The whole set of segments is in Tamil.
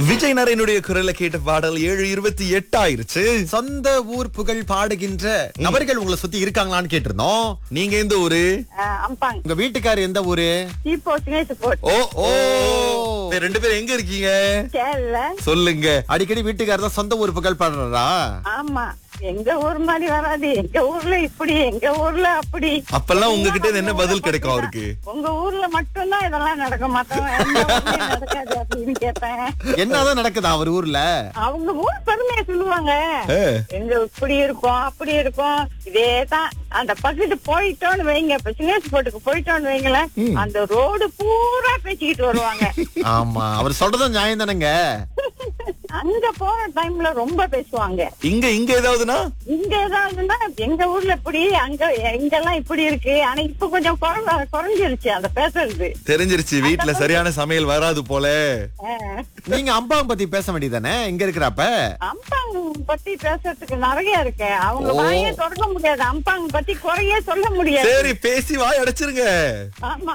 விஜய் நரேனுடைய குரலை கேட்ட பாடல் ஏழு இருபத்தி எட்டு ஆயிருச்சு சொந்த ஊர் புகழ் பாடுகின்ற நபர்கள் உங்களை சுத்தி இருக்காங்களான்னு கேட்டிருந்தோம் நீங்க எந்த ஊரு ஆஹ் அம்பாங் உங்க வீட்டுக்காரர் எந்த ஊரு சீப்போ சிங்கேசு போட் ஓ ஓ இப்ப ரெண்டு பேரும் எங்க இருக்கீங்க சேல்ல சொல்லுங்க அடிக்கடி வீட்டுக்காரர் தான் சொந்த ஊர் புகழ் பாடுறாரா ஆமா எங்க ஊர் மாதிரி வராது எங்க ஊர்ல இப்படி எங்க ஊர்ல அப்படி அப்பெல்லாம் உங்ககிட்ட இருந்து என்ன பதில் கிடைக்கும் அவருக்கு உங்க ஊர்ல மட்டும்தான் இதெல்லாம் நடக்கும் மத்தவங்க எந்த ஊர்லயும் நடக்காது அப்படின்னு கேட்பேன் என்னதான் நடக்குதா அவர் ஊர்ல அவங்க ஊர் பெருமையை சொல்லுவாங்க ஆ. எங்க இப்படி இருக்கும் அப்படி இருக்கும் இதேதான் அந்த பக்கத்து போயிட்டோன்னு வைங்க இப்ப சிங்கேஸ் போட்டுக்கு போயிட்டோன்னு வைங்களேன் அந்த ரோடு பூரா பேசிக்கிட்டு வருவாங்க ஆமா அவர் சொல்றதும் நியாயம் தானேங்க அங்க போற டைம்ல ரொம்ப பேசுவாங்க இங்க இங்க ஏதாவதுனா இங்க ஏதாவதுன்னா எங்க ஊர்ல இப்படி அங்க இங்கெல்லாம் இப்படி இருக்கு ஆனா இப்ப கொஞ்சம் குறை- குறைஞ்சிருச்சு அந்த பேசுறது தெரிஞ்சிருச்சு வீட்டுல சரியான சமையல் வராது போல ஆஹ். நீங்க அம்பாவை பத்தி பேச வேண்டியதானே இங்க இருக்கிறப்ப அம்பாங் பத்தி பேசுறதுக்கு நிறைய இருக்கு அவங்க வாயே தொடங்க முடியாது அம்பாங் பத்தி குறையே சொல்ல முடியாது சரி பேசி வாய் அடைச்சிருங்க ஆமா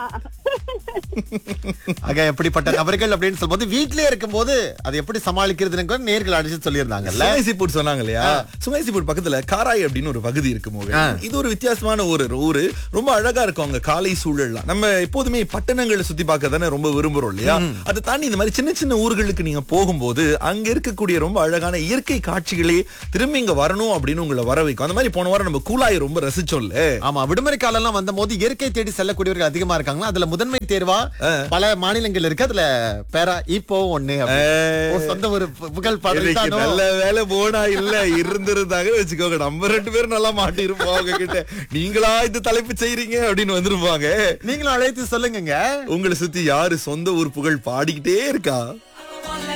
ஆக எப்படிப்பட்ட நபர்கள் அப்படின்னு சொல்லும்போது வீட்லயே இருக்கும்போது அது எப்படி சமாளிக்கிறதுன்னு கூட நேர்கள் அடிச்சு சொல்லியிருந்தாங்கல்ல சுமைசிப்பூர் சொன்னாங்க இல்லையா சுமைசிப்பூர் பக்கத்துல காராய் அப்படின்னு ஒரு பகுதி இருக்கு ஆ. மோகன் இது ஒரு வித்தியாசமான ஊரு ஊரு ரொம்ப அழகா இருக்கும் அங்க காலை சூழல்லாம் நம்ம எப்போதுமே பட்டணங்களை சுத்தி பார்க்க தானே ரொம்ப விரும்புறோம் இல்லையா அதை தாண்டி இந்த மாதிரி சின்ன சின்ன ஊர்களுக்கு நீங்க போகும்போது அங்க இருக்கக்கூடிய ரொம்ப அழகான இயற்கை காட்சிகளே திரும்பி இங்க வரணும் அப்படின்னு உங்களை வர வைக்கும் அந்த மாதிரி போன வாரம் நம்ம கூலாயை ரொம்ப ரசிச்சோம்ல ஆமா விடுமுறை காலம் எல்லாம் வந்த போது இயற்கை தேடி செல்லக்கூடியவர்கள் அதிகமா இருக்காங்களா அதுல முதன்மை தேர்வா பல மாநிலங்கள் இருக்கு அதுல பேரா இப்போ ஒண்ணு அப்படி. ஓ, சொந்த ஒரு பு- புகழ் பாடல் இன்னைக்கு தானோ? நல்ல வேலை போனா இல்ல இருந்திருந்தாங்க வச்சுக்கோங்க நம்ம ரெண்டு பேரும் நல்லா மாட்டிருப்போம் அவங்க கிட்ட நீங்களா இந்த தலைப்பு செய்றீங்க அப்படின்னு வந்திருப்பாங்க நீங்களும் அழைத்து சொல்லுங்க உங்களை சுத்தி யாரு சொந்த ஊர் புகழ் பாடிக்கிட்டே இருக்கா